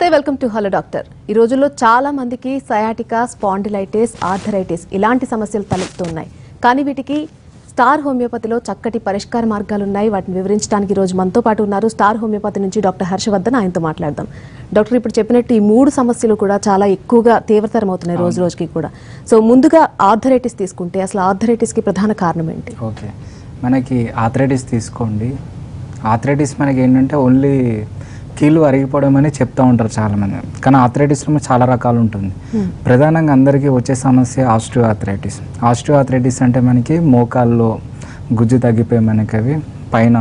నమస్తే welcome to hello doctor ఈ రోజుల్లో చాలా మందికి సయాటికా స్పాండిలైటిస్ ఆర్థరైటిస్ ఇలాంటి సమస్యలు తలెత్తున్నాయి కానీ వీటికి స్టార్ హోమియోపతిలో చక్కటి పరిష్కార మార్గాలు ఉన్నాయి వాటిని వివరించడానికి ఈ రోజు మనతో పాటు ఉన్నారు స్టార్ హోమియోపతి నుంచి డాక్టర్ హర్షవర్ధన్ ఆయనతో మాట్లాడదాం డాక్టర్ ఇప్పుడు చెప్పినట్టు ఈ మూడు సమస్యలు కూడా చాలా ఎక్కువగా తీవ్రతరం అవుతున్నాయి రోజు రోజుకి కూడా సో ముందుగా ఆర్థరైటిస్ తీసుకుంటే అసలు ఆర్థరైటిస్కి ప్రధాన కారణం ఏంటి ఓకే మనకి ఆథరైటిస్ తీసుకోండి ఆథరైటిస్ మనకి ఏంటంటే ఓన్లీ కీళ్ళు అరిగిపోవడం అని చెప్తూ ఉంటారు చాలామంది కానీ ఆథరైటిస్లో చాలా రకాలు ఉంటుంది ప్రధానంగా అందరికీ వచ్చే సమస్య ఆస్ట్రియో ఆథరైటిస్ ఆస్ట్రియో ఆథరైటిస్ అంటే మనకి మోకాల్లో గుజ్జు తగ్గిపోయి మనకి అవి పైన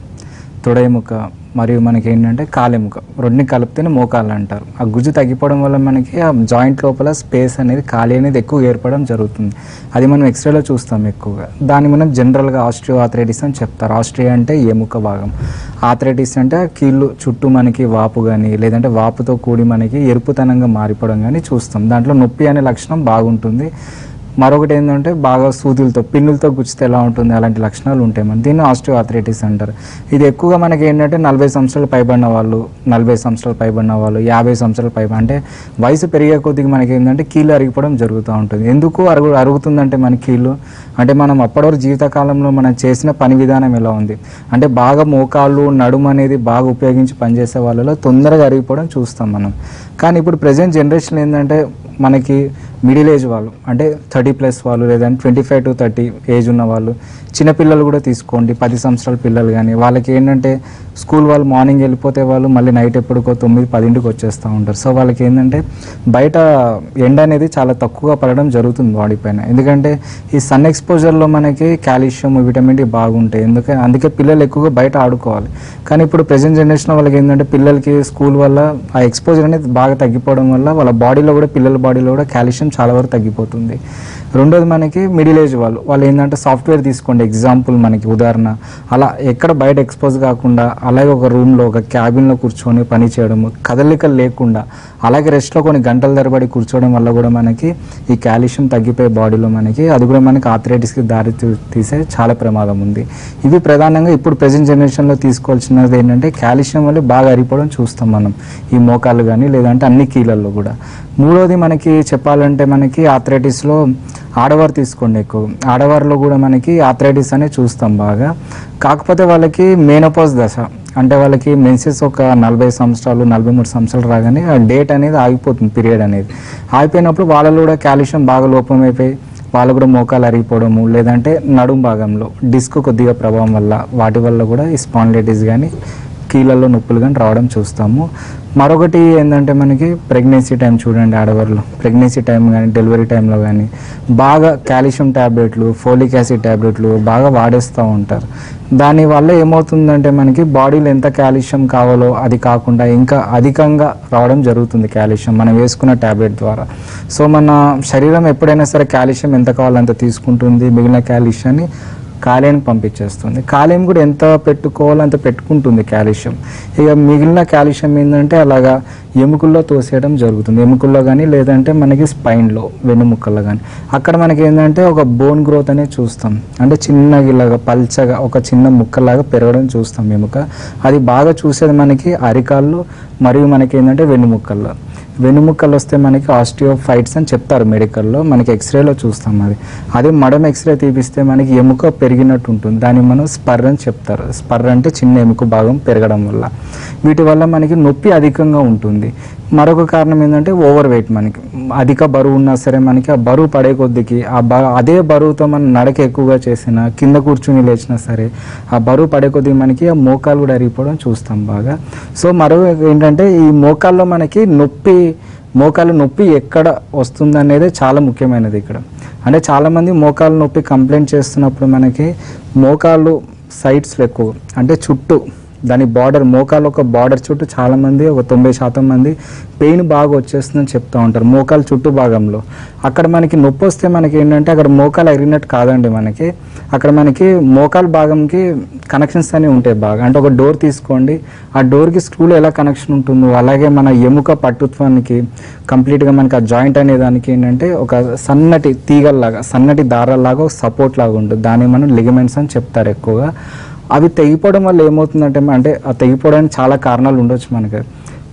తొడెముక మరియు మనకి ఏంటంటే కాలెముక రెండుని కలిపితేనే మోకాళ్ళు అంటారు ఆ గుజ్జు తగ్గిపోవడం వల్ల మనకి ఆ జాయింట్ లోపల స్పేస్ అనేది ఖాళీ అనేది ఎక్కువ ఏర్పడడం జరుగుతుంది అది మనం ఎక్స్రేలో చూస్తాం ఎక్కువగా దాన్ని మనం జనరల్గా ఆస్ట్రియో ఆథరైటిస్ అని చెప్తారు ఆస్ట్రియా అంటే ఎముక భాగం ఆథరైటిస్ అంటే ఆ కీళ్ళు చుట్టూ మనకి వాపు కానీ లేదంటే వాపుతో కూడి మనకి ఎరుపుతనంగా మారిపోవడం కానీ చూస్తాం దాంట్లో నొప్పి అనే లక్షణం బాగుంటుంది మరొకటి ఏంటంటే బాగా సూదులతో పిన్నులతో గుచ్చితే ఎలా ఉంటుంది అలాంటి లక్షణాలు ఉంటాయి మన దీన్ని ఆస్టియో ఆథరైటిస్ అంటారు ఇది ఎక్కువగా మనకి ఏంటంటే నలభై సంవత్సరాలు పైబడిన వాళ్ళు నలభై సంవత్సరాలు పైబడిన వాళ్ళు యాభై సంవత్సరాలు పైబ అంటే వయసు పెరిగే కొద్దిగా మనకి ఏంటంటే కీళ్ళు అరిగిపోవడం జరుగుతూ ఉంటుంది ఎందుకు అరుగు అరుగుతుందంటే మన కీళ్ళు అంటే మనం అప్పటివరకు జీవితకాలంలో మనం చేసిన పని విధానం ఎలా ఉంది అంటే బాగా మోకాళ్ళు నడుము అనేది బాగా ఉపయోగించి పనిచేసే వాళ్ళలో తొందరగా అరిగిపోవడం చూస్తాం మనం కానీ ఇప్పుడు ప్రజెంట్ జనరేషన్ ఏంటంటే మనకి మిడిల్ ఏజ్ వాళ్ళు అంటే థర్టీ ప్లస్ వాళ్ళు లేదంటే twenty five to thirty age ఉన్న వాళ్ళు చిన్నపిల్లలు కూడా తీసుకోండి పది సంవత్సరాల పిల్లలు కానీ వాళ్ళకి ఏంటంటే స్కూల్ వాళ్ళు మార్నింగ్ వెళ్ళిపోతే వాళ్ళు మళ్ళీ నైట్ ఎప్పుడుకో తొమ్మిది పదింటికి వచ్చేస్తూ ఉంటారు సో వాళ్ళకి ఏంటంటే బయట ఎండ అనేది చాలా తక్కువగా పడడం జరుగుతుంది బాడీ పైన ఎందుకంటే ఈ సన్ ఎక్స్పోజర్లో మనకి కాల్షియం విటమిన్ డి బాగుంటాయి ఎందుకంటే అందుకే పిల్లలు ఎక్కువగా బయట ఆడుకోవాలి కానీ ఇప్పుడు ప్రజెంట్ జనరేషన్ వాళ్ళకి ఏంటంటే పిల్లలకి స్కూల్ వల్ల ఆ ఎక్స్పోజర్ అనేది బాగా తగ్గిపోవడం వల్ల వాళ్ళ బాడీలో కూడా పిల్లల బాడీలో కూడా కాల్షియం చాలా వరకు తగ్గిపోతుంది రెండోది మనకి మిడిల్ ఏజ్ వాళ్ళు వాళ్ళు ఏంటంటే సాఫ్ట్వేర్ తీసుకోండి ఎగ్జాంపుల్ మనకి ఉదాహరణ అలా ఎక్కడ బయట ఎక్స్పోజ్ కాకుండా అలాగే ఒక రూమ్లో ఒక క్యాబిన్లో కూర్చొని పని చేయడము కదలికలు లేకుండా అలాగే రెస్ట్లో కొన్ని గంటల తరబడి కూర్చోవడం వల్ల కూడా మనకి ఈ కాల్షియం తగ్గిపోయే బాడీలో మనకి అది కూడా మనకి ఆథరైటిస్కి దారి తీ- తీసే చాలా ప్రమాదం ఉంది ఇవి ప్రధానంగా ఇప్పుడు ప్రజెంట్ జనరేషన్లో తీసుకోవాల్సినది ఏంటంటే కాల్షియం వల్ల బాగా అరిపోవడం చూస్తాం మనం ఈ మోకాళ్ళు కానీ లేదంటే అన్ని కీళ్ళల్లో కూడా మూడోది మనకి చెప్పాలంటే మనకి ఆథరైటిస్లో ఆడవారు తీసుకోండి ఎక్కువ ఆడవారిలో కూడా మనకి ఆథరైటిస్ అనే చూస్తాం బాగా కాకపోతే వాళ్ళకి మేనోపాజ్ దశ అంటే వాళ్ళకి మెన్సెస్ ఒక నలభై సంవత్సరాలు నలభై మూడు సంవత్సరాలు రాగానే ఆ డేట్ అనేది ఆగిపోతుంది పీరియడ్ అనేది ఆగిపోయినప్పుడు వాళ్ళలో కూడా కాల్షియం బాగా లోపం అయిపోయి వాళ్ళు కూడా మోకాలు అరిగిపోవడము లేదంటే నడుం భాగంలో డిస్క్ కొద్దిగా ప్రభావం వల్ల వాటి వల్ల కూడా ఈ స్పాండిలైటిస్ కానీ కీళ్ళల్లో నొప్పులు కానీ రావడం చూస్తాము మరొకటి ఏంటంటే మనకి ప్రెగ్నెన్సీ టైం చూడండి ఆడవాళ్ళు ప్రెగ్నెన్సీ టైం కానీ డెలివరీ టైంలో కానీ బాగా కాల్షియం ట్యాబ్లెట్లు ఫోలిక్ యాసిడ్ ట్యాబ్లెట్లు బాగా వాడేస్తూ ఉంటారు దానివల్ల ఏమవుతుందంటే మనకి బాడీలో ఎంత కాల్షియం కావాలో అది కాకుండా ఇంకా అధికంగా రావడం జరుగుతుంది కాల్షియం మనం వేసుకున్న ట్యాబ్లెట్ ద్వారా సో మన శరీరం ఎప్పుడైనా సరే కాల్షియం ఎంత కావాలో అంత తీసుకుంటుంది మిగిలిన కాల్షియాన్ని కాలేయం పంపించేస్తుంది కాలేయం కూడా ఎంత పెట్టుకోవాలో అంత పెట్టుకుంటుంది కాల్షియం ఇక మిగిలిన కాల్షియం ఏంటంటే అలాగా ఎముకల్లో తోసేయడం జరుగుతుంది ఎముకల్లో కానీ లేదంటే మనకి స్పైన్లో వెన్నుముక్కల్లో కానీ అక్కడ మనకి ఏంటంటే ఒక బోన్ గ్రోత్ అనేది చూస్తాం అంటే చిన్నగా ఇలాగా పల్చగా ఒక చిన్న ముక్కలాగా పెరగడం చూస్తాం ఎముక అది బాగా చూసేది మనకి అరికాళ్ళు మరియు మనకి ఏంటంటే వెన్నుముక్కల్లో వెన్నుముక్కలు వస్తే మనకి ఆస్టియోఫైట్స్ అని చెప్తారు మెడికల్లో మనకి ఎక్స్రేలో చూస్తాం అది అదే మడం ఎక్స్రే తీపిస్తే మనకి ఎముక పెరిగినట్టు ఉంటుంది దాన్ని మనం స్పర్ అని చెప్తారు స్పర్ అంటే చిన్న ఎముక భాగం పెరగడం వల్ల వీటి వల్ల మనకి నొప్పి అధికంగా ఉంటుంది మరొక కారణం ఏంటంటే ఓవర్ వెయిట్ మనకి అధిక బరువు ఉన్నా సరే మనకి ఆ బరువు పడే కొద్దికి ఆ బ అదే బరువుతో మనం నడక ఎక్కువగా చేసినా కింద కూర్చుని లేచినా సరే ఆ బరువు పడే కొద్దికి మనకి ఆ మోకాలు కూడా అరిగిపోవడం చూస్తాం బాగా సో మరో ఏంటంటే ఈ మోకాల్లో మనకి నొప్పి మోకాలు నొప్పి ఎక్కడ వస్తుంది అనేది చాలా ముఖ్యమైనది ఇక్కడ అంటే చాలామంది మోకాలు నొప్పి కంప్లైంట్ చేస్తున్నప్పుడు మనకి మోకాళ్ళు సైడ్స్లో ఎక్కువ అంటే చుట్టూ దాని బార్డర్ మోకాలు ఒక బార్డర్ చుట్టూ చాలామంది ఒక తొంభై శాతం మంది పెయిన్ బాగా వచ్చేస్తుందని చెప్తూ ఉంటారు మోకాలు చుట్టూ భాగంలో అక్కడ మనకి నొప్పి వస్తే మనకి ఏంటంటే అక్కడ మోకాలు ఎరిగినట్టు కాదండి మనకి అక్కడ మనకి మోకాలు భాగంకి కనెక్షన్స్ అనేవి ఉంటాయి బాగా అంటే ఒక డోర్ తీసుకోండి ఆ డోర్కి స్క్రూలో ఎలా కనెక్షన్ ఉంటుందో అలాగే మన ఎముక పట్టుత్వానికి కంప్లీట్గా మనకి ఆ జాయింట్ అనే దానికి ఏంటంటే ఒక సన్నటి తీగల్లాగా సన్నటి దారాల్లాగా ఒక సపోర్ట్ లాగా ఉంటుంది దాన్ని మనం లిగమెంట్స్ అని చెప్తారు ఎక్కువగా అవి తెగిపోవడం వల్ల ఏమవుతుందంటే అంటే ఆ తెగిపోవడానికి చాలా కారణాలు ఉండొచ్చు మనకి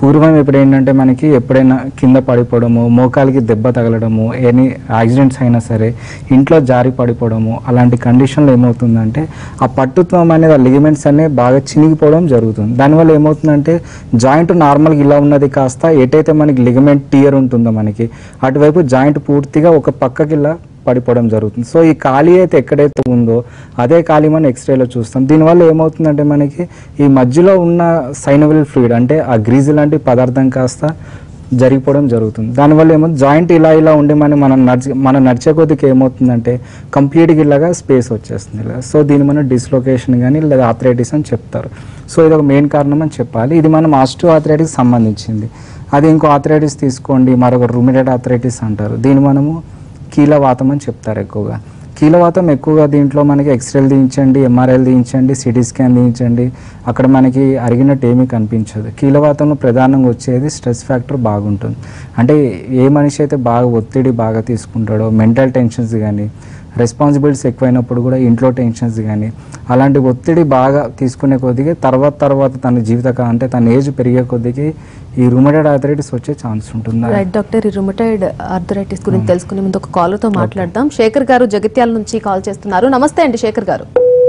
పూర్వం ఇప్పుడు ఏంటంటే మనకి ఎప్పుడైనా కింద పడిపోవడము మోకాలికి దెబ్బ తగలడము ఎనీ యాక్సిడెంట్స్ అయినా సరే ఇంట్లో జారి పడిపోవడము అలాంటి కండిషన్లో ఏమవుతుందంటే ఆ పట్టుత్వం అనేది ఆ లిగమెంట్స్ అనేవి బాగా చినిగిపోవడం జరుగుతుంది దానివల్ల ఏమవుతుందంటే జాయింట్ నార్మల్గా ఇలా ఉన్నది కాస్త ఎటైతే మనకి లిగమెంట్ టియర్ ఉంటుందో మనకి అటువైపు జాయింట్ పూర్తిగా ఒక పక్కకి ఇలా పడిపోవడం జరుగుతుంది సో ఈ ఖాళీ అయితే ఎక్కడైతే ఉందో అదే ఖాళీ మనం ఎక్స్రేలో చూస్తాం దీనివల్ల ఏమవుతుందంటే మనకి ఈ మధ్యలో ఉన్న సైనవల్ ఫ్లూయిడ్ అంటే ఆ గ్రీజ్ లాంటి పదార్థం కాస్త జరిగిపోవడం జరుగుతుంది దానివల్ల ఏమో జాయింట్ ఇలా ఇలా ఉండి మనం మనం నడిచి మనం నడిచే కొద్దికి ఏమవుతుందంటే కంప్లీట్గా ఇలాగా స్పేస్ వచ్చేస్తుంది ఇలా సో దీన్ని మనం డిస్లొకేషన్ కానీ లేదా ఆథరైటిస్ అని చెప్తారు సో ఇది ఒక మెయిన్ కారణం అని చెప్పాలి ఇది మనం ఆస్టో ఆథరైటిస్ సంబంధించింది అది ఇంకో ఆథరైటిస్ తీసుకోండి మరొక రూమిటెడ్ ఆథరైటిస్ అంటారు దీన్ని మనము కీలవాతం అని చెప్తారు ఎక్కువగా కీలవాతం ఎక్కువగా దీంట్లో మనకి ఎక్స్రేలు తీయించండి ఎంఆర్ఐలు తీయించండి సిటీ స్కాన్ తీయించండి అక్కడ మనకి అరిగినట్టు ఏమీ కనిపించదు కీలవాతంలో ప్రధానంగా వచ్చేది స్ట్రెస్ ఫ్యాక్టర్ బాగుంటుంది అంటే ఏ మనిషి అయితే బాగా ఒత్తిడి బాగా తీసుకుంటాడో మెంటల్ టెన్షన్స్ కానీ రెస్పాన్సిబిలిటీస్ ఎక్కువైనప్పుడు కూడా ఇంట్లో టెన్షన్స్ కానీ అలాంటి ఒత్తిడి బాగా తీసుకునే కొద్దిగా తర్వాత తర్వాత తన జీవితకాలం అంటే తన ఏజ్ పెరిగే కొద్దికి ఈ రుమటెడ్ ఆథరైటిస్ వచ్చే ఛాన్స్ ఉంటుంది రైట్ డాక్టర్ ఈ రుమటైడ్ ఆర్థరైటిస్ గురించి తెలుసుకునే ముందు ఒక కాలర్తో మాట్లాడదాం శేఖర్ గారు జగిత్యాల నుంచి కాల్ చేస్తున్నారు నమస్తే అండి Shekhar garu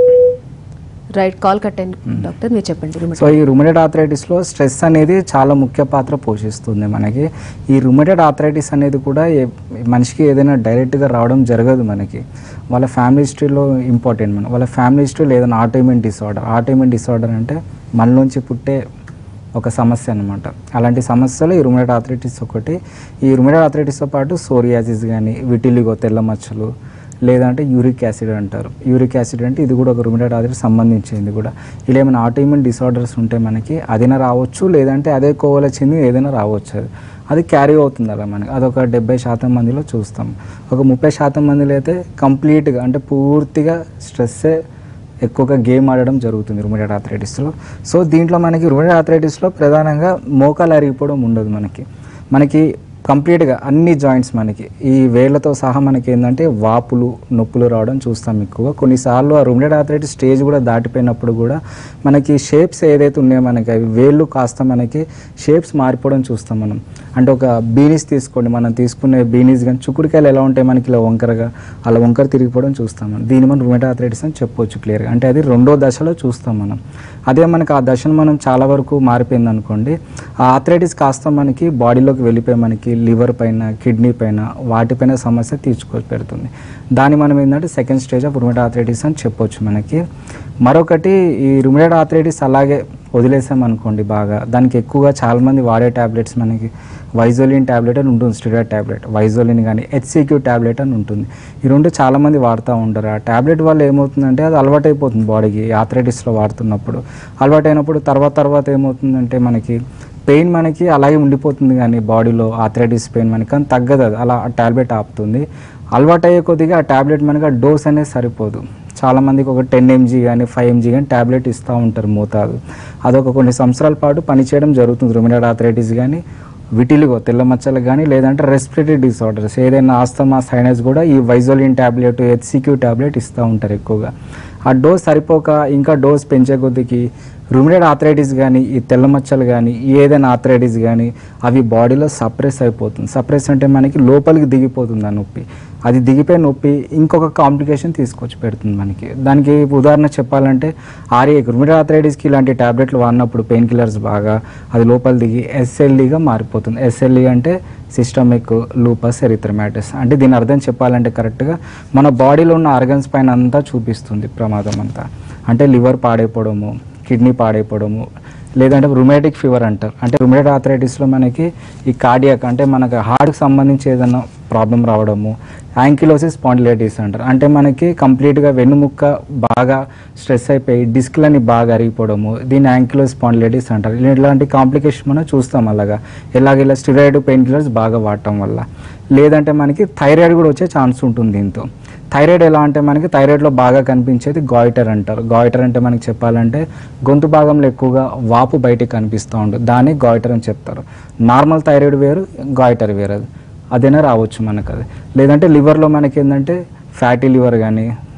right call cut అయింది డాక్టర్ మీరు చెప్పండి సో rheumatoid. ఈ రుమటెడ్ ఆథరైటిస్లో స్ట్రెస్ అనేది చాలా ముఖ్య పాత్ర పోషిస్తుంది మనకి ఈ రుమటెడ్ ఆథరైటిస్ అనేది కూడా ఏ- మనిషికి ఏదైనా డైరెక్ట్గా రావడం జరగదు మనకి వాళ్ళ ఫ్యామిలీ హిస్టరీలో ఇంపార్టెంట్ మనం వాళ్ళ ఫ్యామిలీ హిస్టరీలో ఏదైనా ఆటోమిన్ డిసార్డర్ ఆటోమిన్ డిసార్డర్ అంటే మనలోంచి పుట్టే ఒక సమస్య అనమాట అలాంటి సమస్యలు ఈ రుమటెడ్ ఆథరైటిస్ ఒకటి ఈ రుమటెడ్ ఆథరైటిస్తో పాటు సోరియాసిస్ కానీ విటిలిగో తెల్ల మచ్చలు లేదంటే యూరిక్ యాసిడ్ అంటారు యూరిక్ యాసిడ్ అంటే ఇది కూడా ఒక రుమిటెడ్ ఆథరైటిస్ సంబంధించింది కూడా ఇలా ఏమైనా ఆటోఇమ్యూన్ డిసార్డర్స్ ఉంటే మనకి అదైనా రావచ్చు లేదంటే అదే కోవల చెంది ఏదైనా రావచ్చు అది అది క్యారీ అవుతుంది అలా మనకి అదొక డెబ్బై శాతం మందిలో చూస్తాం ఒక ముప్పై శాతం మందిలో అయితే కంప్లీట్గా అంటే పూర్తిగా స్ట్రెస్సే ఎక్కువగా గేమ్ ఆడడం జరుగుతుంది రుమటెడ్ ఆథరైటిస్లో సో దీంట్లో మనకి రుమటెడ్ ఆథరైటిస్లో ప్రధానంగా మోకాలు అరిగిపోవడం ఉండదు మనకి మనకి కంప్లీట్గా అన్ని జాయింట్స్ మనకి ఈ వేళ్లతో సహా మనకి ఏంటంటే వాపులు నొప్పులు రావడం చూస్తాం ఎక్కువ కొన్నిసార్లు ఆ రుమటెడ్ ఆథరైటిస్ స్టేజ్ కూడా దాటిపోయినప్పుడు కూడా మనకి షేప్స్ ఏదైతే ఉన్నాయో మనకి అవి వేళ్ళు కాస్త మనకి షేప్స్ మారిపోవడం చూస్తాం మనం అంటే ఒక బీనీస్ తీసుకోండి మనం తీసుకునే బీనీస్ కానీ చుక్కుడుకాయలు ఎలా ఉంటాయి మనకి ఇలా వంకరగా అలా వంకర తిరిగిపోవడం చూస్తాం మనం దీన్ని మనం రుమటెడ్ ఆథరైటిస్ అని చెప్పొచ్చు క్లియర్గా అంటే అది రెండో దశలో చూస్తాం మనం అదే మనకి ఆ దశను మనం చాలా వరకు మారిపోయింది అనుకోండి ఆ ఆథరైటిస్ కాస్త మనకి బాడీలోకి వెళ్ళిపోయి మనకి లివర్ పైన కిడ్నీ పైన వాటిపైన సమస్య తీర్చుకో పెడుతుంది దాన్ని మనం ఏంటంటే second stage of rheumatoid arthritis అని చెప్పొచ్చు మనకి మరొకటి ఈ రుమటెడ్ ఆథరైటిస్ అలాగే వదిలేసాం అనుకోండి బాగా దానికి ఎక్కువగా చాలామంది వాడే ట్యాబ్లెట్స్ మనకి వైజోలిన్ ట్యాబ్లెట్ అని ఉంటుంది స్టిరాయిడ్ ట్యాబ్లెట్ వైజోలిన్ కానీ హెచ్సిక్యూ ట్యాబ్లెట్ అని ఉంటుంది ఈ రెండు చాలామంది వాడుతూ ఉంటారు ఆ ట్యాబ్లెట్ వల్ల ఏమవుతుందంటే అది అలవాటైపోతుంది బాడీకి ఆథరైటిస్లో వాడుతున్నప్పుడు అలవాటైనప్పుడు తర్వాత తర్వాత ఏమవుతుందంటే మనకి పెయిన్ మనకి అలాగే ఉండిపోతుంది కానీ బాడీలో ఆథరైటిస్ పెయిన్ మనకి కానీ తగ్గదు అది అలా ఆ ట్యాబ్లెట్ ఆపుతుంది అలవాటు అయ్యే కొద్దిగా ఆ ట్యాబ్లెట్ మనకి ఆ డోస్ అనేది సరిపోదు చాలామందికి ఒక టెన్ ఎంజీ కానీ ఫైవ్ ఎంజీ కానీ ట్యాబ్లెట్ ఇస్తూ ఉంటారు మోతాదు అదొక కొన్ని సంవత్సరాల పాటు పనిచేయడం జరుగుతుంది రుమినాడ్ ఆథరైటిస్ కానీ విటిలిగో తెల్ల మచ్చలకు కానీ లేదంటే రెస్పిరేటరీ డిసార్డర్స్ ఏదైనా ఆస్తమా సైనస్ కూడా ఈ వైజోలిన్ ట్యాబ్లెట్ హెచ్సిక్యూ ట్యాబ్లెట్ ఇస్తూ ఉంటారు ఎక్కువగా ఆ డోస్ సరిపోక ఇంకా డోస్ పెంచే కొద్దికి రుమినెడ్ ఆథరైటిస్ కానీ ఈ తెల్ల మచ్చలు కానీ ఏదైనా ఆథరైటిస్ కానీ అవి బాడీలో సప్రెస్ అయిపోతుంది సప్రెస్ అంటే మనకి లోపలికి దిగిపోతుంది ఆ నొప్పి అది దిగిపోయి నొప్పి ఇంకొక కాంప్లికేషన్ తీసుకొచ్చి పెడుతుంది మనకి దానికి ఉదాహరణ చెప్పాలంటే ఆర్ఏ రుమినెడ్ ఆథరైటిస్కి ఇలాంటి ట్యాబ్లెట్లు వాడినప్పుడు పెయిన్ కిల్లర్స్ బాగా అది లోపల దిగి ఎస్ఎల్ఈగా మారిపోతుంది ఎస్ఎల్ఈ అంటే సిస్టమిక్ లూపస్ ఎరిథ్రమాటిస్ అంటే దీని అర్థం చెప్పాలంటే కరెక్ట్గా మన బాడీలో ఉన్న ఆర్గన్స్ పైన అంతా చూపిస్తుంది ప్రమాదం అంతా అంటే లివర్ పాడైపోవడము కిడ్నీ పాడైపోవడము లేదంటే రుమేటిక్ ఫీవర్ అంటారు అంటే రుమేటిక్ ఆథరైటిస్లో మనకి ఈ కార్డియాక్ అంటే మనకి హార్ట్కి సంబంధించి ఏదైనా ప్రాబ్లం రావడము యాంకిలోసిస్ స్పాండిలైటిస్ అంటారు అంటే మనకి కంప్లీట్గా వెన్నుముక్క బాగా స్ట్రెస్ అయిపోయి డిస్క్లని బాగా అరిగిపోవడము దీన్ని యాంకిలోసిస్ స్పాండిలైటిస్ అంటారు ఇలాంటి కాంప్లికేషన్ మనం చూస్తాం అలాగా ఎలాగ ఇలా స్టిరాయిడ్ పెయిన్ కిల్లర్స్ బాగా వాడటం వల్ల లేదంటే మనకి థైరాయిడ్ కూడా వచ్చే ఛాన్స్ ఉంటుంది దీంతో థైరాయిడ్ ఎలా అంటే మనకి థైరాయిడ్లో బాగా కనిపించేది గాయిటర్ అంటారు గాయిటర్ అంటే మనకి చెప్పాలంటే గొంతు భాగంలో ఎక్కువగా వాపు బయటికి కనిపిస్తూ ఉంటుంది దాన్ని గాయిటర్ అని చెప్తారు నార్మల్ థైరాయిడ్ వేరు గాయిటర్ వేరు అది అదైనా రావచ్చు మనకు అది లేదంటే లివర్లో మనకి ఏంటంటే ఫ్యాటీ లివర్ కానీ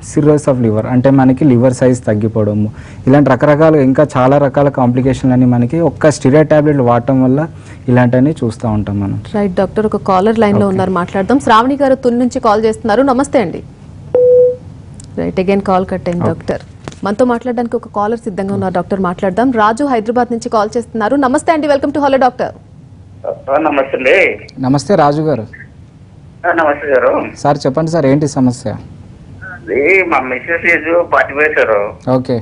సిరోస్ ఆఫ్ లివర్ అంటే మనకి లివర్ సైజ్ తగ్గిపోవడము ఇలాంటి రకరకాల ఇంకా చాలా రకాల కాంప్లికేషన్లు అని మనకి ఒక్క స్టిరియా టాబ్లెట్లు వాడటం వల్ల ఇలాంటివన్నీ చూస్తూ ఉంటాం మనం రైట్ డాక్టర్ ఒక కాలర్ లైన్ లో ఉన్నారు మాట్లాడదాం శ్రావణి గారు తుని నుంచి కాల్ చేస్తున్నారు నమస్తే అండి రైట్ అగైన్ కాల్ కట్ అయింది డాక్టర్ మనతో మాట్లాడడానికి ఒక కాలర్ సిద్ధంగా ఉన్నారు డాక్టర్ మాట్లాడదాం రాజు హైదరాబాద్ నుంచి కాల్ చేస్తున్నారు నమస్తే అండి వెల్కమ్ టు హలో డాక్టర్ ఆ, నమస్తే అండి నమస్తే రాజు గారు ఆ, నమస్తే గారు సార్ చెప్పండి సార్ ఏంటి సమస్య అది మా missus age forty five sir okay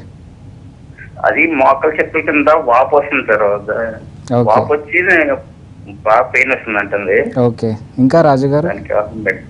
అది మోకాల చెప్పుల కింద వాపు వస్తుంది సార్ ద- ఓకే. వాపు వచ్చి బాగా పెయిన్ వస్తుంది అంటుంది ఓకే ఇంకా రాజు గారు దానికి ఏమైనా మెడి-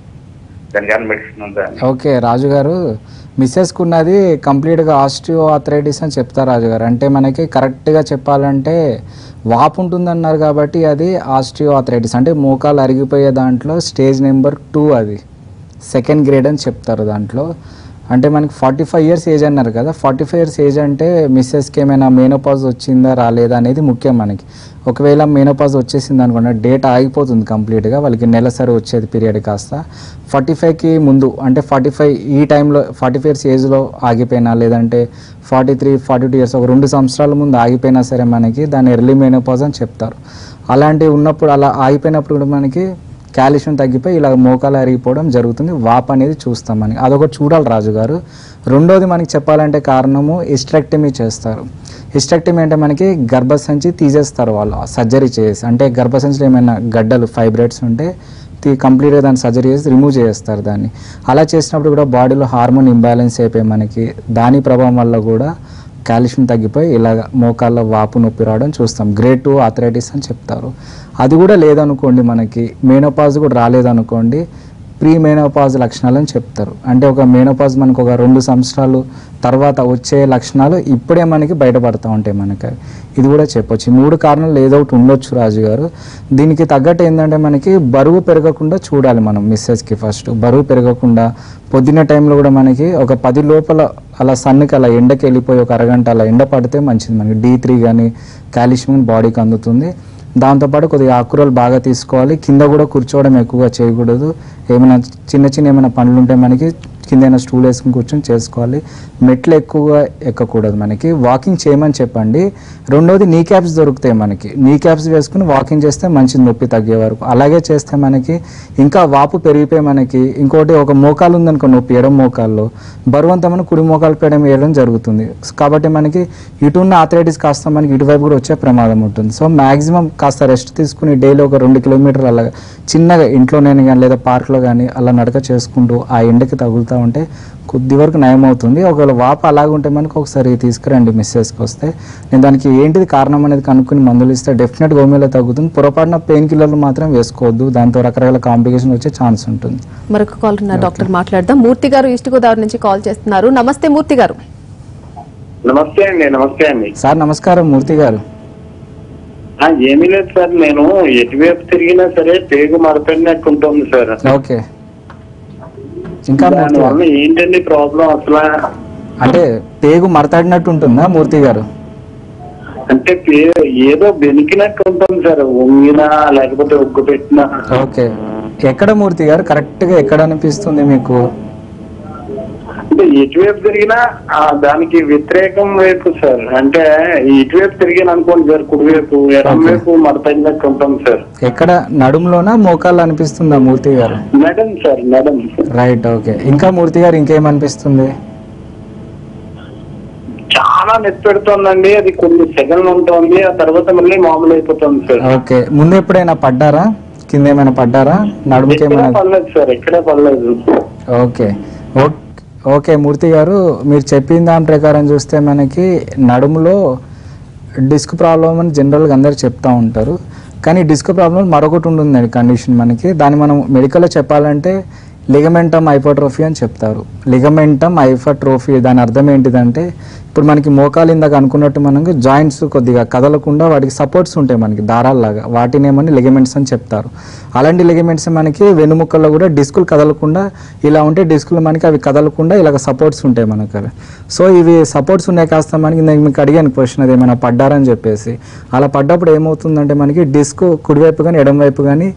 దానికి ఏమైనా మెడిసిన్ ఉందా ఓకే రాజు గారు మిస్సెస్కి ఉన్నది కంప్లీట్గా ఆస్టియో ఆథరైటిస్ అని చెప్తారు రాజు గారు అంటే మనకి కరెక్ట్గా చెప్పాలంటే వాపు ఉంటుందన్నారు కాబట్టి అది ఆస్టియో ఆథరైటిస్ అంటే మోకాలు అరిగిపోయే దాంట్లో స్టేజ్ నెంబర్ టూ అది సెకండ్ గ్రేడ్ అని చెప్తారు దాంట్లో అంటే మనకి ఫార్టీ ఫైవ్ ఇయర్స్ ఏజ్ అన్నారు కదా ఫార్టీ ఫైవ్ ఇయర్స్ ఏజ్ అంటే మిస్సెస్కి ఏమైనా మేనోపాజ్ వచ్చిందా రాలేదా అనేది ముఖ్యం మనకి ఒకవేళ మేనోపాజ్ వచ్చేసింది అనుకోండి డేట్ ఆగిపోతుంది కంప్లీట్గా వాళ్ళకి నెలసరి వచ్చేది పీరియడ్ కాస్త ఫార్టీ ఫైవ్కి ముందు అంటే ఫార్టీ ఫైవ్ ఈ టైంలో ఫార్టీ ఫైవ్ ఇయర్స్ ఏజ్లో ఆగిపోయినా లేదంటే forty three forty two years ఒక రెండు సంవత్సరాల ముందు ఆగిపోయినా సరే మనకి దాన్ని ఎర్లీ మేనోపాజ్ అని చెప్తారు అలాంటివి ఉన్నప్పుడు అలా ఆగిపోయినప్పుడు కూడా మనకి కాల్షియం తగ్గిపోయి ఇలా మోకాలు అరిగిపోవడం జరుగుతుంది వాప్ అనేది చూస్తాం మనకి అదొకటి చూడాలి రాజు గారు రెండోది మనకి చెప్పాలంటే కారణము హిస్ట్రెక్టమీ చేస్తారు హిస్ట్రెక్టమీ అంటే మనకి గర్భసంచి తీసేస్తారు వాళ్ళు సర్జరీ చేసి అంటే గర్భసంచిలో ఏమైనా గడ్డలు ఫైబ్రేట్స్ ఉంటే తీ కంప్లీట్గా దాన్ని సర్జరీ చేసి రిమూవ్ చేస్తారు దాన్ని అలా చేసినప్పుడు కూడా బాడీలో హార్మోన్ ఇంబ్యాలెన్స్ అయిపోయి మనకి దాని ప్రభావం వల్ల కూడా కాల్షియం తగ్గిపోయి ఇలాగ మోకాళ్ళ వాపు నొప్పి రావడం చూస్తాం గ్రేడ్ టూ ఆథరైటిస్ అని చెప్తారు అది కూడా లేదనుకోండి మనకి మేనోపాజ్ కూడా రాలేదనుకోండి ప్రీ మేనోపాజ్ లక్షణాలు అని చెప్తారు అంటే ఒక మేనోపాజ్ మనకు ఒక రెండు సంవత్సరాలు తర్వాత వచ్చే లక్షణాలు ఇప్పుడే మనకి బయటపడతా ఉంటాయి మనకి ఇది కూడా చెప్పొచ్చు ఈ మూడు కారణాలు ఏదో ఒకటి ఉండొచ్చు రాజు గారు దీనికి తగ్గట్టు ఏంటంటే మనకి బరువు పెరగకుండా చూడాలి మనం మిస్సెస్కి ఫస్ట్ బరువు పెరగకుండా పొద్దున్న టైంలో కూడా మనకి ఒక పది లోపల అలా సన్నుకి అలా ఎండకి వెళ్ళిపోయి ఒక అరగంట అలా ఎండ పడితే మంచిది మనకి డీ త్రీ కానీ కాల్షియం బాడీకి అందుతుంది దాంతోపాటు కొద్దిగా ఆకుకూరలు బాగా తీసుకోవాలి కింద కూడా కూర్చోవడం ఎక్కువగా చేయకూడదు ఏమైనా చిన్న చిన్న ఏమైనా పనులు ఉంటే మనకి కింద ఏమైనా స్టూల్ వేసుకుని కూర్చొని చేసుకోవాలి మెట్లు ఎక్కువగా ఎక్కకూడదు మనకి వాకింగ్ చేయమని చెప్పండి రెండోది నీ క్యాప్స్ దొరుకుతాయి మనకి నీ క్యాప్స్ వేసుకుని వాకింగ్ చేస్తే మంచి నొప్పి తగ్గే వరకు అలాగే చేస్తే మనకి ఇంకా వాపు పెరిగిపోయి మనకి ఇంకోటి ఒక మోకాలు ఉందనుకో నొప్పి ఎడం మోకాల్లో బరువంతా మనం కుడి మోకాలు పేయడం వేయడం జరుగుతుంది కాబట్టి మనకి ఇటు ఉన్న ఆథరైటిస్ కాస్త మనకి ఇటువైపు కూడా వచ్చే ప్రమాదం ఉంటుంది సో మాక్సిమం కాస్త రెస్ట్ తీసుకుని డైలీ ఒక రెండు కిలోమీటర్లు అలా చిన్నగా ఇంట్లోనే కానీ లేదా పార్క్లో కానీ అలా నడక చేసుకుంటూ ఆ ఎండకి తగులుతూ ఉంటే కొద్ది వరకు నయం అవుతుంది ఒకవేళ వాపు అలాగే ఉంటే మనకు ఒకసారి తీసుకురండి మిస్సెస్కి వస్తే నేను దానికి ఏంటిది కారణం అనేది కనుక్కుని మందులు ఇస్తే డెఫినెట్గా హోమియోలో తగ్గుతుంది పొరపాటున పెయిన్ కిల్లర్లు మాత్రం వేసుకోవద్దు దాంతో రకరకాల కాంప్లికేషన్ వచ్చే ఛాన్స్ ఉంటుంది మరొక కాల్ ఉన్నారు డాక్టర్ మాట్లాడదాం మూర్తి గారు ఈస్ట్ గోదావరి నుంచి కాల్ చేస్తున్నారు నమస్తే మూర్తి గారు నమస్తే అండి నమస్తే అండి సార్ నమస్కారం మూర్తి గారు ఆ, ఏమీ లేదు సార్ నేను ఎటువైపు తిరిగినా సరే పేగు మరపడినట్టు ఉంటుంది సార్ ఓకే ఇంకా మూర్తి గారు దానివల్ల ఏంటండి ప్రాబ్లం అసలు అంటే పేగు మరతాడినట్టు ఉంటుందా మూర్తి గారు అంటే పే- ఏదో బెనికినట్టు ఉంటుంది సార్ వంగినా లేకపోతే ఒగ్గు పెట్టినా ఓకే ఎక్కడ మూర్తి గారు కరెక్ట్గా ఎక్కడ అనిపిస్తుంది మీకు అంటే ఎటువైపు తిరిగినా ఆ దానికి వ్యతిరేకం వైపు సార్ అంటే ఇటువైపు తిరిగిన అనుకోండి సార్ కుడివైపు ఎడం Okay. వైపు మడతగినట్టు ఉంటుంది సార్ ఎక్కడ నడుములోనా మోకాళ్ళు అనిపిస్తుందా Murthy garu madam sir madam right okay ఇంకా మూర్తి గారు ఇంకేమనిపిస్తుంది చాలా నొప్పి పెడుతోందండి అది కొన్ని సెకండ్లు ఉంటుంది ఆ తర్వాత మళ్ళీ మామూలు అయిపోతుంది సార్ ఓకే ముందు ఎప్పుడైనా పడ్డారా కింద ఏమైనా పడ్డారా నడుముకి ఎక్కడే ఏమైనా పర్లేదు సార్ ఎక్కడే పర్లేదు ఓకే ఓ- ఓకే మూర్తి గారు మీరు చెప్పిన దాని ప్రకారం చూస్తే మనకి నడుములో డిస్క్ ప్రాబ్లం అని జనరల్గా అందరు చెప్తా ఉంటారు కానీ డిస్క్ ప్రాబ్లం మరొకటి ఉంటుందండి కండిషన్ మనకి దాన్ని మనం మెడికల్లో చెప్పాలంటే లిగమెంటమ్ హైపర్ట్రోఫీ అని చెప్తారు లిగమెంటమ్ హైపర్ట్రోఫీ దాని అర్థం ఏంటిదంటే ఇప్పుడు మనకి మోకాలు ఇందాక అనుకున్నట్టు మనకి జాయింట్స్ కొద్దిగా కదలకుండా వాటికి సపోర్ట్స్ ఉంటాయి మనకి దారాల్లాగా వాటిని ఏమని లిగమెంట్స్ అని చెప్తారు అలాంటి లిగమెంట్స్ మనకి వెన్నుముక్కల్లో కూడా డిస్కులు కదలకుండా ఇలా ఉంటే డిస్కులు మనకి అవి కదలకుండా ఇలాగ సపోర్ట్స్ ఉంటాయి మనకి అవి సో ఇవి సపోర్ట్స్ ఉన్నాయి కాస్త మనకి నేను మీకు అడిగాను క్వశ్చన్ అది ఏమైనా పడ్డారని చెప్పేసి అలా పడ్డప్పుడు ఏమవుతుందంటే మనకి డిస్క్ కుడివైపు కానీ ఎడం వైపు కానీ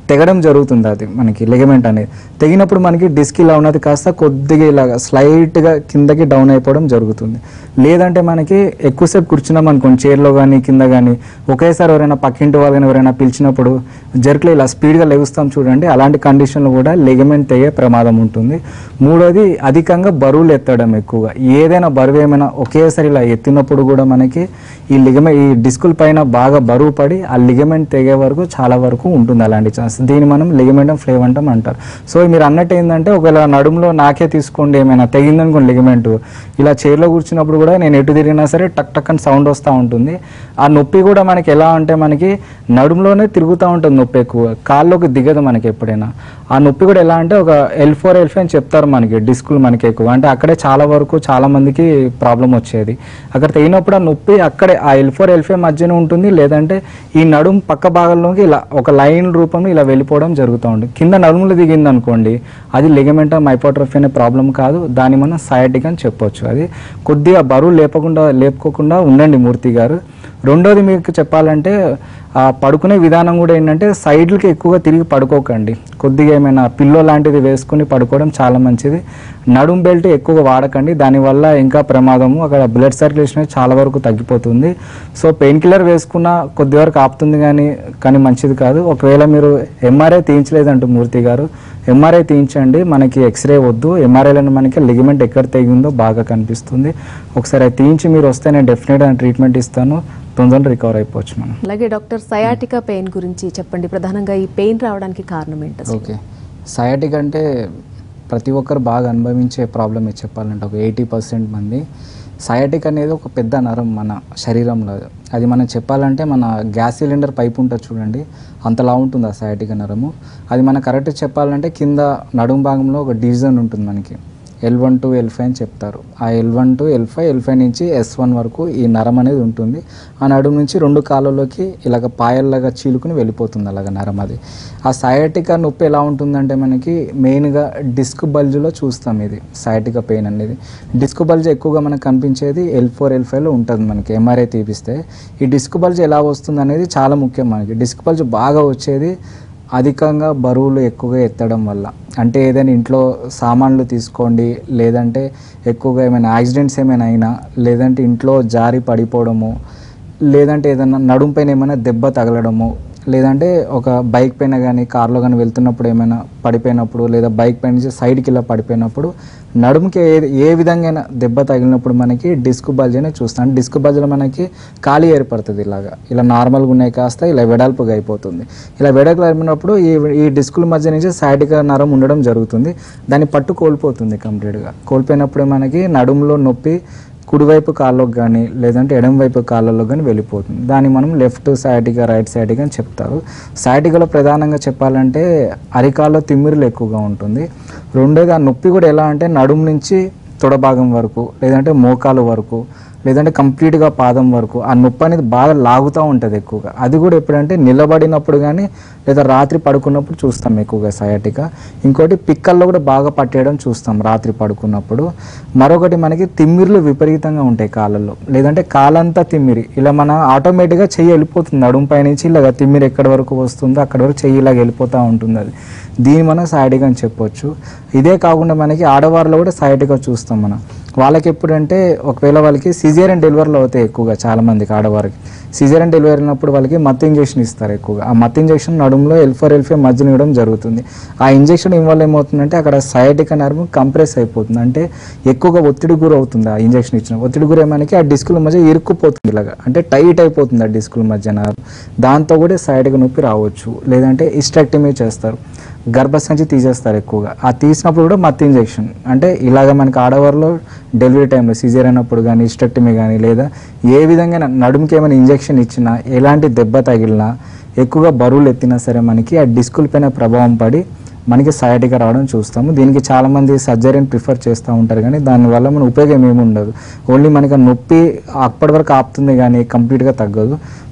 తెగడం జరుగుతుంది అది మనకి లెగమెంట్ అనేది తెగినప్పుడు మనకి డిస్క్ ఇలా ఉన్నది కాస్త కొద్దిగా ఇలాగ స్లైట్గా కిందకి డౌన్ అయిపోవడం జరుగుతుంది లేదంటే మనకి ఎక్కువసేపు కూర్చున్నాం అనుకోండి చైర్లో కానీ కింద కానీ ఒకేసారి ఎవరైనా పక్కింటి వాళ్ళు కానీ ఎవరైనా పిలిచినప్పుడు జర్క్లో ఇలా స్పీడ్గా లెగుస్తాం చూడండి అలాంటి కండిషన్లో కూడా లెగమెంట్ తెగే ప్రమాదం ఉంటుంది మూడోది అధికంగా బరువులు ఎత్తడం ఎక్కువగా ఏదైనా బరువు ఏమైనా ఒకేసారి ఇలా ఎత్తినప్పుడు కూడా మనకి ఈ లిగమె ఈ డిస్కుల పైన బాగా బరువు పడి ఆ లిగమెంట్ తెగే వరకు చాలా వరకు ఉంటుంది అలాంటి ఛాన్స్ దీన్ని మనం లిగమెంటం ఫ్లేవ్ అంటాం అంటారు సో మీరు అన్నట్టు ఏంటంటే ఒకవేళ నడుములో నాకే తీసుకోండి ఏమైనా తెగిందనుకోండి లిగమెంట్ ఇలా చైర్లో కూర్చున్నప్పుడు కూడా నేను ఎటు తిరిగినా సరే టక్ టక్ అని సౌండ్ వస్తూ ఉంటుంది ఆ నొప్పి కూడా మనకి ఎలా అంటే మనకి నడుములోనే తిరుగుతూ ఉంటుంది నొప్పి ఎక్కువ కాళ్ళలోకి దిగదు మనకి ఎప్పుడైనా ఆ నొప్పి కూడా ఎలా అంటే ఒక ఎల్ ఫోర్ ఎల్ ఫైవ్ అని చెప్తారు మనకి డిస్కులు మనకి ఎక్కువ అంటే అక్కడే చాలా వరకు చాలా మందికి ప్రాబ్లం వచ్చేది అక్కడ తెగినప్పుడు ఆ నొప్పి అక్కడే ఆ ఎల్ ఫోర్ ఎల్ ఫైవ్ మధ్యన ఉంటుంది లేదంటే ఈ నడుము పక్క భాగంలోకి ఇలా ఒక లైన్ రూపంలో ఇలా వెళ్ళిపోవడం జరుగుతూ ఉంటుంది కింద నడుములు దిగింది అనుకోండి అది లిగమెంటం హైపోట్రఫీ అనే ప్రాబ్లం కాదు దాన్ని మనం సయాటిక్ అని చెప్పొచ్చు అది కొద్దిగా బరువు లేపకుండా లేపుకోకుండా ఉండండి మూర్తి గారు రెండోది మీకు చెప్పాలంటే ఆ పడుకునే విధానం కూడా ఏంటంటే సైడ్లకి ఎక్కువగా తిరిగి పడుకోకండి కొద్దిగా ఏమైనా పిల్లో లాంటిది వేసుకుని పడుకోవడం చాలా మంచిది నడుం బెల్ట్ ఎక్కువగా వాడకండి దానివల్ల ఇంకా ప్రమాదము అక్కడ బ్లడ్ సర్క్యులేషన్ అనేది చాలా వరకు తగ్గిపోతుంది సో పెయిన్ కిల్లర్ వేసుకున్న కొద్ది వరకు ఆపుతుంది కానీ కానీ మంచిది కాదు ఒకవేళ మీరు ఎంఆర్ఐ తీయించలేదంటూ మూర్తి గారు ఎంఆర్ఐ తీయించండి మనకి ఎక్స్రే వద్దు ఎంఆర్ఐలో మనకి లిగమెంట్ ఎక్కడ తెగిందో బాగా కనిపిస్తుంది ఒకసారి అది తీయించి మీరు వస్తే నేను డెఫినెట్గా ట్రీట్మెంట్ ఇస్తాను తొందరగా రికవర్ అయిపోవచ్చు మనం అలాగే డాక్టర్ సయాటికా పెయిన్ గురించి చెప్పండి ప్రధానంగా ఈ పెయిన్ రావడానికి కారణం ఏంటి అసలు? ఓకే సయాటిక్ అంటే ప్రతి ఒక్కరు బాగా అనుభవించే ప్రాబ్లమే చెప్పాలంటే ఒక ఎయిటీ పర్సెంట్ మంది సయాటిక్ అనేది ఒక పెద్ద నరం మన శరీరంలో అది మనం చెప్పాలంటే మన గ్యాస్ సిలిండర్ పైప్ ఉంటుంది చూడండి అంతలా ఉంటుంది ఆ సయాటిక్ నరము అది మనం కరెక్ట్ చెప్పాలంటే కింద నడుము భాగంలో ఒక డివిజన్ ఉంటుంది మనకి L one two L five అని చెప్తారు ఆ L one two L five L five నుంచి ఎస్ వన్ వరకు ఈ నరం అనేది ఉంటుంది ఆ నడుము నుంచి రెండు కాళ్ళలోకి ఇలాగ పాయల్లాగా చీలుకుని వెళ్ళిపోతుంది అలాగ నరం అది ఆ సయాటికా నొప్పి ఎలా ఉంటుందంటే మనకి మెయిన్గా డిస్క్ బల్జ్లో చూస్తాం ఇది సయాటికా పెయిన్ అనేది డిస్క్ బల్జ్ ఎక్కువగా మనకు కనిపించేది ఎల్ ఫోర్ ఎల్ ఫైవ్లో ఉంటుంది మనకి ఎంఆర్ఐ తీపిస్తే ఈ డిస్క్ బల్జ్ ఎలా వస్తుంది అనేది చాలా ముఖ్యం మనకి డిస్క్ బల్జ్ బాగా వచ్చేది అధికంగా బరువులు ఎక్కువగా ఎత్తడం వల్ల అంటే ఏదైనా ఇంట్లో సామాన్లు తీసుకోండి లేదంటే ఎక్కువగా ఏమైనా యాక్సిడెంట్స్ ఏమైనా అయినా లేదంటే ఇంట్లో జారి పడిపోవడము లేదంటే ఏదైనా నడుము పైన ఏమైనా దెబ్బ తగలడము లేదంటే ఒక బైక్ పైన కానీ కార్లో కానీ వెళ్తున్నప్పుడు ఏమైనా పడిపోయినప్పుడు లేదా బైక్ పైన నుంచి సైడ్కి ఇలా పడిపోయినప్పుడు నడుముకి ఏ ఏ విధంగా దెబ్బ తగిలినప్పుడు మనకి డిస్క్ బల్జ్ అనేది చూస్తాం డిస్క్ బల్జ్లో మనకి ఖాళీ ఏర్పడుతుంది ఇలాగా ఇలా నార్మల్గా ఉన్నాయి కాస్త ఇలా వెడల్పుగా అయిపోతుంది ఇలా వెడల్పు అయిపోయినప్పుడు ఈ ఈ డిస్కుల మధ్య నుంచి సైడ్గా నరం ఉండడం జరుగుతుంది దాన్ని పట్టు కోల్పోతుంది కంప్లీట్గా కోల్పోయినప్పుడు మనకి నడుములో నొప్పి కుడివైపు కాళ్ళలోకి కానీ లేదంటే ఎడమవైపు కాళ్ళలో కానీ వెళ్ళిపోతుంది దాన్ని మనం లెఫ్ట్ సైడ్గా రైట్ సైడ్గా అని చెప్తారు సైడ్గా ప్రధానంగా చెప్పాలంటే అరికాల్లో తిమ్మిరులు ఎక్కువగా ఉంటుంది రెండోది ఆ నొప్పి కూడా ఎలా అంటే నడుము నుంచి తొడభాగం వరకు లేదంటే మోకాలు వరకు లేదంటే కంప్లీట్గా పాదం వరకు ఆ నొప్పి అనేది బాగా లాగుతూ ఉంటుంది ఎక్కువగా అది కూడా ఎప్పుడంటే నిలబడినప్పుడు కానీ లేదా రాత్రి పడుకున్నప్పుడు చూస్తాం ఎక్కువగా సయాటిక ఇంకోటి పిక్కల్లో కూడా బాగా పట్టేయడం చూస్తాం రాత్రి పడుకున్నప్పుడు మరొకటి మనకి తిమ్మిర్లు విపరీతంగా ఉంటాయి కాళ్ళల్లో లేదంటే కాలంతా తిమ్మిరి ఇలా మన ఆటోమేటిక్గా చెయ్యి వెళ్ళిపోతుంది నడుము పైనుంచి ఇలాగ తిమ్మిరి ఎక్కడి వరకు వస్తుందో అక్కడి వరకు చెయ్యి ఇలాగ వెళ్ళిపోతూ ఉంటుంది అది దీన్ని మనం సైడ్గా అని చెప్పొచ్చు ఇదే కాకుండా మనకి ఆడవారిలో కూడా సైడ్గా చూస్తాం మనం వాళ్ళకి ఎప్పుడంటే ఒకవేళ వాళ్ళకి సిజేరియన్ డెలివరీలో అవుతాయి ఎక్కువగా చాలా మందికి ఆడవారికి సిజేరియన్ డెలివరీ అయినప్పుడు వాళ్ళకి మత్తు ఇంజెక్షన్ ఇస్తారు ఎక్కువగా ఆ మత్తు ఇంజెక్షన్ నడుములో ఎల్ఫోర్ ఎల్ఫే మధ్యన ఇవ్వడం జరుగుతుంది ఆ ఇంజెక్షన్ ఇవ్వడం ఏమవుతుందంటే అక్కడ సయాటిక్ నర్వ్ కంప్రెస్ అయిపోతుంది అంటే ఎక్కువగా ఒత్తిడి గురి అవుతుంది ఆ ఇంజెక్షన్ ఇచ్చిన ఒత్తిడి గురి మనకి ఆ డిస్కుల మధ్య ఇరుక్కుపోతుంది ఇలాగా అంటే టైట్ అయిపోతుంది ఆ డిస్కుల మధ్య నర్వ్ దాంతో కూడా సయాటిక్ నొప్పి రావచ్చు లేదంటే ఇస్ట్రాక్టమీ చేస్తారు గర్భసంచి తీసేస్తారు ఎక్కువగా ఆ తీసినప్పుడు కూడా మత్తు ఇంజెక్షన్ అంటే ఇలాగ మనకి ఆడవారిలో డెలివరీ టైంలో సిజర్ అయినప్పుడు కానీ ఇస్టెక్టమీ కానీ లేదా ఏ విధంగా నడుముకి ఏమైనా ఇంజెక్షన్ ఇచ్చినా ఎలాంటి దెబ్బ తగిలినా ఎక్కువగా బరువులు ఎత్తినా సరే మనకి ఆ డిస్కుల పైన ప్రభావం పడి మనకి సయాటిగా రావడం చూస్తాము దీనికి చాలామంది సర్జరీని ప్రిఫర్ చేస్తూ ఉంటారు కానీ దానివల్ల మన ఉపయోగం ఏమి ఉండదు ఓన్లీ మనకి ఆ నొప్పి అప్పటి వరకు ఆపుతుంది కానీ కంప్లీట్గా తగ్గదు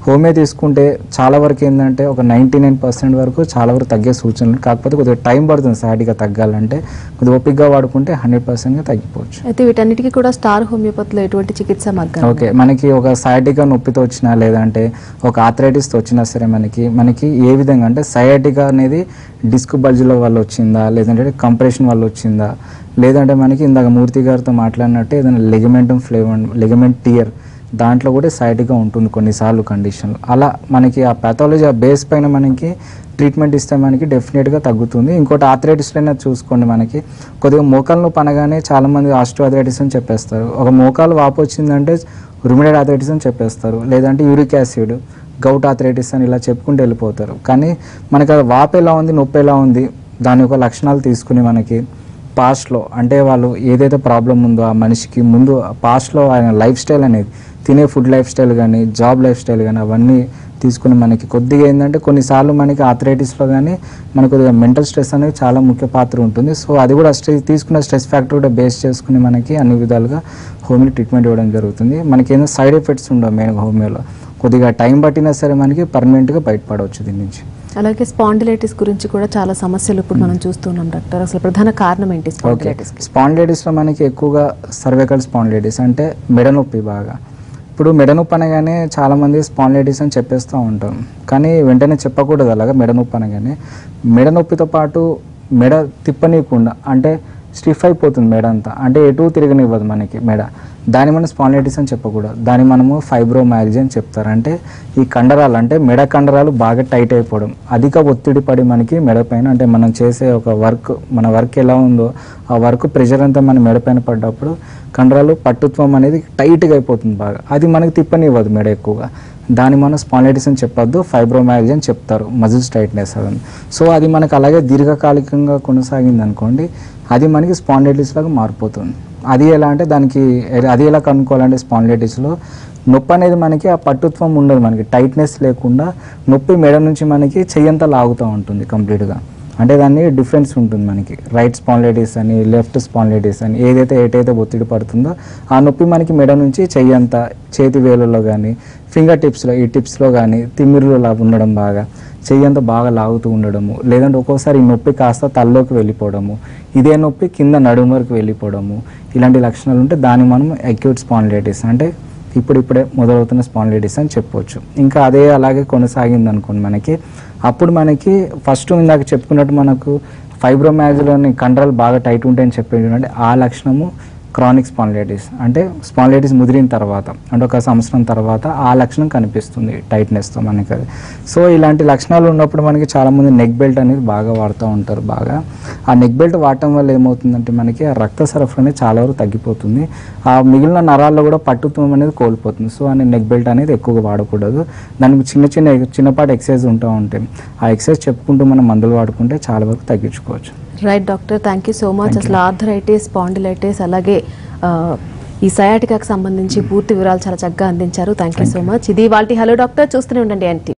హోమియో తీసుకుంటే చాలా వరకు ఏంటంటే ఒక నైంటీ నైన్ పర్సెంట్ వరకు చాలా వరకు తగ్గే సూచనలు కాకపోతే కొద్దిగా టైం పడుతుంది సాటిగా తగ్గాలంటే కొద్దిగా ఓపికగా వాడుకుంటే హండ్రెడ్ పర్సెంట్గా తగ్గిపోవచ్చు అయితే వీటన్నిటికీ కూడా స్టార్ హోమియోపతిలో ఎటువంటి చికిత్స మార్గాలు ఓకే మనకి ఒక సయాటికా నొప్పితో వచ్చినా లేదంటే ఒక ఆథరైటిస్తో వచ్చినా సరే మనకి మనకి ఏ విధంగా అంటే సయాటికా అనేది డిస్క్ బల్జ్ల వల్ల వచ్చిందా లేదంటే కంప్రెషన్ వల్ల వచ్చిందా లేదంటే మనకి ఇందాక మూర్తి గారితో మాట్లాడినట్టు ఏదైనా లెగమెంట్ ఫ్లేవర్ లెగమెంట్ టియర్ దాంట్లో కూడా సైడ్గా ఉంటుంది కొన్నిసార్లు కండిషన్లు అలా మనకి ఆ పాథాలజీ ఆ బేస్ పైన మనకి ట్రీట్మెంట్ ఇస్తే మనకి డెఫినెట్గా తగ్గుతుంది ఇంకోటి ఆథరైటిస్లో చూసుకోండి మనకి కొద్దిగా మోకాలు నొప్పి అనగానే చాలామంది ఆస్ట్రోఆథరైటిస్ అని చెప్పేస్తారు ఒక మోకాలు వాపు వచ్చిందంటే రుమినైడ్ ఆథరైటిస్ అని చెప్పేస్తారు లేదంటే యూరిక్ యాసిడ్ గౌట్ ఆథరైటిస్ అని ఇలా చెప్పుకుంటూ వెళ్ళిపోతారు కానీ మనకి అది వాపు ఎలా ఉంది నొప్పి ఎలా ఉంది దాని యొక్క లక్షణాలు తీసుకుని మనకి పాస్ట్లో అంటే వాళ్ళు ఏదైతే ప్రాబ్లం ఉందో ఆ మనిషికి ముందు పాస్ట్లో ఆయన లైఫ్ స్టైల్ అనేది తినే ఫుడ్ లైఫ్ స్టైల్ కానీ జాబ్ లైఫ్ స్టైల్ కానీ అవన్నీ తీసుకుని మనకి కొద్దిగా ఏంటంటే కొన్నిసార్లు మనకి ఆథరైటిస్లో కానీ మనకు కొద్దిగా మెంటల్ స్ట్రెస్ అనేది చాలా ముఖ్య పాత్ర ఉంటుంది సో అది కూడా స్ట్రెస్ తీసుకున్న స్ట్రెస్ ఫ్యాక్టర్ కూడా బేస్ చేసుకుని మనకి అన్ని విధాలుగా హోమియో ట్రీట్మెంట్ ఇవ్వడం జరుగుతుంది మనకి ఏదో సైడ్ ఎఫెక్ట్స్ ఉండవు మెయిన్ హోమియోలో కొద్దిగా టైం పట్టినా సరే మనకి పర్మనెంట్గా బయటపడవచ్చు దీని నుంచి అలాగే స్పాండిలైటిస్ గురించి కూడా చాలా సమస్యలు ఇప్పుడు మనం చూస్తున్నాం డాక్టర్ అసలు ప్రధాన కారణం ఏంటి ఓకే స్పాండిలైటిస్ స్పాండిలైటిస్లో మనకి ఎక్కువగా సర్వైకల్ స్పాండిలైటిస్ అంటే మెడ నొప్పి బాగా ఇప్పుడు మెడ నొప్పి అనగానే చాలామంది స్పాండిలైటిస్ అని చెప్పేస్తూ ఉంటాం కానీ వెంటనే చెప్పకూడదు అలాగా మెడ నొప్పి అనగానే మెడ నొప్పితో పాటు మెడ తిప్పనీయకుండా అంటే స్టిఫ్ అయిపోతుంది మెడ అంతా అంటే ఎటు తిరగనివ్వదు మనకి మెడ దాన్ని మనం స్పాండిలైటిస్ అని చెప్పకూడదు దాన్ని మనము ఫైబ్రోమాలజీ అని చెప్తారు అంటే ఈ కండరాలు అంటే మెడ కండరాలు బాగా టైట్ అయిపోవడం అధిక ఒత్తిడి పడి మనకి మెడ పైన అంటే మనం చేసే ఒక వర్క్ మన వర్క్ ఎలా ఉందో ఆ వర్క్ ప్రెషర్ అంతా మన మెడ పైన పడ్డప్పుడు కండరాలు పట్టుత్వం అనేది టైట్గా అయిపోతుంది బాగా అది మనకి తిప్పనివ్వదు మెడ ఎక్కువగా దాన్ని మనం స్పాండిలైటిస్ అని చెప్పొద్దు ఫైబ్రోమాలజీ అని చెప్తారు మజిల్స్ టైట్నెస్ అని సో అది మనకు అలాగే దీర్ఘకాలికంగా కొనసాగింది అనుకోండి అది మనకి స్పాండిలైటిస్ లాగా మారిపోతుంది అది ఎలా అంటే దానికి అది ఎలా కనుక్కోవాలంటే స్పాండిలైటిస్లో నొప్పి అనేది మనకి ఆ పట్టుత్వం ఉండదు మనకి టైట్నెస్ లేకుండా నొప్పి మెడ నుంచి మనకి చెయ్యంతా లాగుతూ ఉంటుంది కంప్లీట్గా అంటే దాన్ని డిఫరెన్స్ ఉంటుంది మనకి రైట్ స్పాండిలైటిస్ అని లెఫ్ట్ స్పాండిలైటిస్ అని ఏదైతే ఏటైతే ఒత్తిడి పడుతుందో ఆ నొప్పి మనకి మెడ నుంచి చెయ్యంతా చేతి వేలులో కానీ ఫింగర్ టిప్స్లో ఈ టిప్స్లో కానీ తిమ్మిరిలో లా ఉండడం బాగా చెయ్యంతా బాగా లాగుతూ ఉండడము లేదంటే ఒక్కోసారి ఈ నొప్పి కాస్త తలలోకి వెళ్ళిపోవడము ఇదే నొప్పి కింద నడుము వరకు వెళ్ళిపోవడము ఇలాంటి లక్షణాలు ఉంటే దాన్ని మనం అక్యూట్ స్పాండిలైటిస్ అంటే ఇప్పుడిప్పుడే మొదలవుతున్న స్పాండిలైటిస్ అని చెప్పొచ్చు ఇంకా అదే అలాగే కొనసాగింది అనుకోండి మనకి అప్పుడు మనకి ఫస్ట్ ఇందాక చెప్పుకున్నట్టు మనకు ఫైబ్రోమాగ్జిలోని కండరాలు బాగా టైట్ ఉంటాయని చెప్పేది అంటే ఆ లక్షణము క్రానిక్ స్పాండిలైటిస్ అంటే స్పాండిలైటిస్ ముదిరిన తర్వాత అంటే ఒక సంవత్సరం తర్వాత ఆ లక్షణం కనిపిస్తుంది టైట్నెస్తో మనకి అది సో ఇలాంటి లక్షణాలు ఉన్నప్పుడు మనకి చాలామంది నెక్ బెల్ట్ అనేది బాగా వాడుతూ ఉంటారు బాగా ఆ నెక్ బెల్ట్ వాడటం వల్ల ఏమవుతుందంటే మనకి ఆ రక్త సరఫరా అనేది చాలా వరకు తగ్గిపోతుంది ఆ మిగిలిన నరాల్లో కూడా పట్టుత్వం అనేది కోల్పోతుంది సో అని నెక్ బెల్ట్ అనేది ఎక్కువగా వాడకూడదు దానికి చిన్న చిన్న చిన్నపాటి ఎక్సర్సైజ్ ఉంటూ ఉంటాయి ఆ ఎక్సర్సైజ్ చెప్పుకుంటూ మనం మందులు వాడుకుంటే చాలా వరకు తగ్గించుకోవచ్చు right doctor thank you so much Thank you. అసలు ఆర్థరైటిస్ స్పాండిలైటిస్ అలాగే ఆ, ఈ సయాటికాకి సంబంధించి పూర్తి వివరాలు చాలా చక్కగా అందించారు thank you Thank so much ఇది వాళ్ళ హలో డాక్టర్ చూస్తూనే ఉండండి ఎన్టీ